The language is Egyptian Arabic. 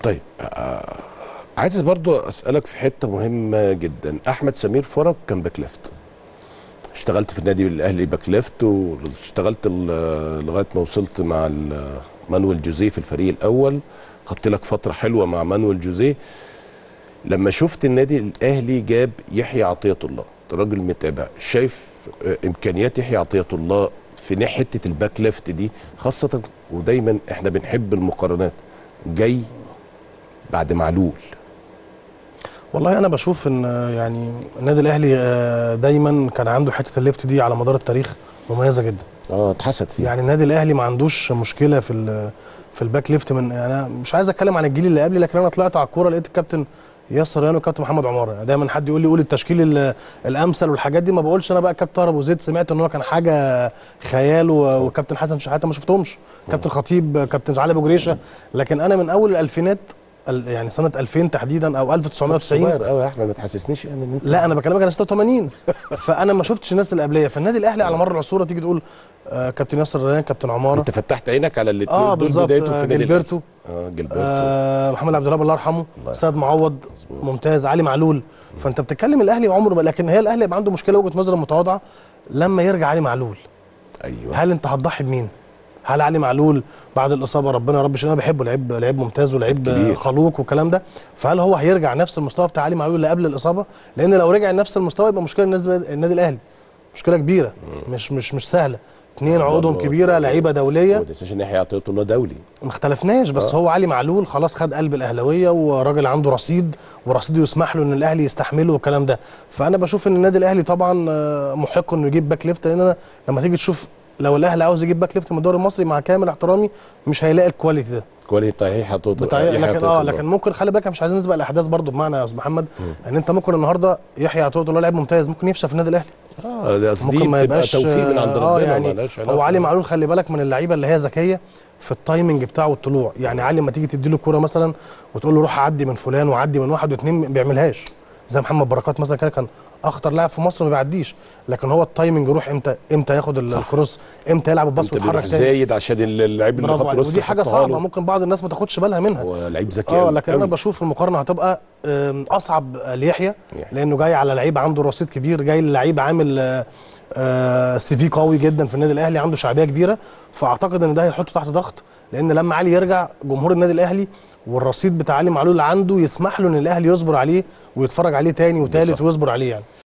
طيب آه عايز برضو اسالك في حته مهمه جدا احمد سمير فرج كان باك ليفت اشتغلت في النادي الاهلي باك ليفت واشتغلت ال- لغايه ما وصلت مع ال- مانويل جوزيه في الفريق الاول خدت لك فتره حلوه مع مانويل جوزيه لما شفت النادي الاهلي جاب يحيى عطيه الله أنت راجل متابع شايف آه، امكانيات يحيى عطيه الله في ناحيه حته الباك ليفت دي خاصه ودايما احنا بنحب المقارنات جاي بعد معلول والله انا بشوف ان آه، يعني النادي الاهلي آه، دايما كان عنده حته الليفت دي على مدار التاريخ مميزه جدا اه اتحسد فيه يعني النادي الاهلي ما عندوش مشكله في ال- في الباك ليفت من انا مش عايز اتكلم عن الجيل اللي قبلي لكن انا طلعت على الكوره لقيت الكابتن ياسر ريان والكابتن محمد عمار يعني دايما حد يقول لي قول التشكيل ال- الامثل والحاجات دي ما بقولش انا بقى كابتن طاهر ابو زيد سمعت ان هو كان حاجه خيال و- وكابتن حسن شحاته ما شفتهمش كابتن خطيب كابتن علي ابو جريشه لكن انا من اول الالفينات ال- يعني سنه 2000 تحديدا او 1990 صغير قوي يا احمد ما تحسسنيش يعني ان انت لا انا بكلمك انا 86 فانا ما شفتش الناس اللي قبليه فالنادي الاهلي على مر العصور تيجي تقول آه كابتن ياسر ريان كابتن عماره انت فتحت عينك على الاثنين اه دول بالظبط بدايتهم في آه، النادي جilberto اه جilberto آه محمد عبد الوهاب الله يرحمه الله سيد معوض مظبوط. ممتاز علي معلول فانت بتتكلم الاهلي عمره ما لكن هي الاهلي يبقى عنده مشكله وجهه نظر متواضعه لما يرجع علي معلول ايوه هل انت هتضحي بمين؟ هل علي معلول بعد الاصابه ربنا يا رب يشفيه، انا بحبه لعيب لعيب ممتاز ولعيب كبير. خلوق والكلام ده فهل هو هيرجع نفس المستوى بتاع علي معلول اللي قبل الاصابه؟ لان لو رجع لنفس المستوى يبقى مشكله النادي النادي الاهلي مشكله كبيره مش مش مش سهله اثنين عقودهم الله. كبيره لعيبه دوليه ما تنساش ان يحيى عطيه الله دولي ما اختلفناش بس هو علي معلول خلاص خد قلب الاهلاويه وراجل عنده رصيد ورصيده يسمح له ان الاهلي يستحمله والكلام ده فانا بشوف ان النادي الاهلي طبعا آه، محق انه يجيب باك ليفت لان انا لما تيجي تشوف لو الاهلي عاوز يجيب باك ليفت من الدوري المصري مع كامل احترامي مش هيلاقي الكواليتي ده كواليتي بتاع يحيى عطيه بتاع يحيى لكن عطية اه الله. لكن ممكن خلي بالك مش عايزين نسبق الاحداث برضو بمعنى يا استاذ محمد ان انت ممكن النهارده يحيى عطيه الله لاعب ممتاز ممكن يفشل في النادي الاهلي اه ده أصل دي ممكن ما بتبقى يبقاش توفيق من عند ربنا اه يعني مالهاش هو علاقة. علي معلول خلي بالك من اللعيبه اللي هي ذكيه في التايمنج بتاعه والطلوع يعني علي لما تيجي تدي له الكوره مثلا وتقول له روح عدي من فلان وعدي من واحد واثنين ما بيعملهاش زي محمد بركات مثلا كده كان اخطر لاعب في مصر ما بيعديش لكن هو التايمنج يروح امتى امتى ياخد ال- الكروس امتى يلعب الباص انت ويتحرك بيروح تاني زايد عشان اللعيب اللي برافو خط عليك وسط ودي حاجه يحطها صعبه له. ممكن بعض الناس ما تاخدش بالها منها هو لعيب ذكي اه أوي، لكن انا أوي. بشوف المقارنه هتبقى آم، اصعب ليحيى يحيى. لانه جاي على لعيب عنده رصيد كبير جاي للعيب عامل آه، آه، سي في قوي جدا في النادي الاهلي عنده شعبيه كبيره فاعتقد ان ده هيحطه تحت ضغط لان لما علي يرجع جمهور النادي الاهلي والرصيد بتاع علي معلول اللي عنده يسمح له ان الاهلي يصبر عليه ويتفرج عليه تاني وتالت بالظبط. ويصبر عليه يعني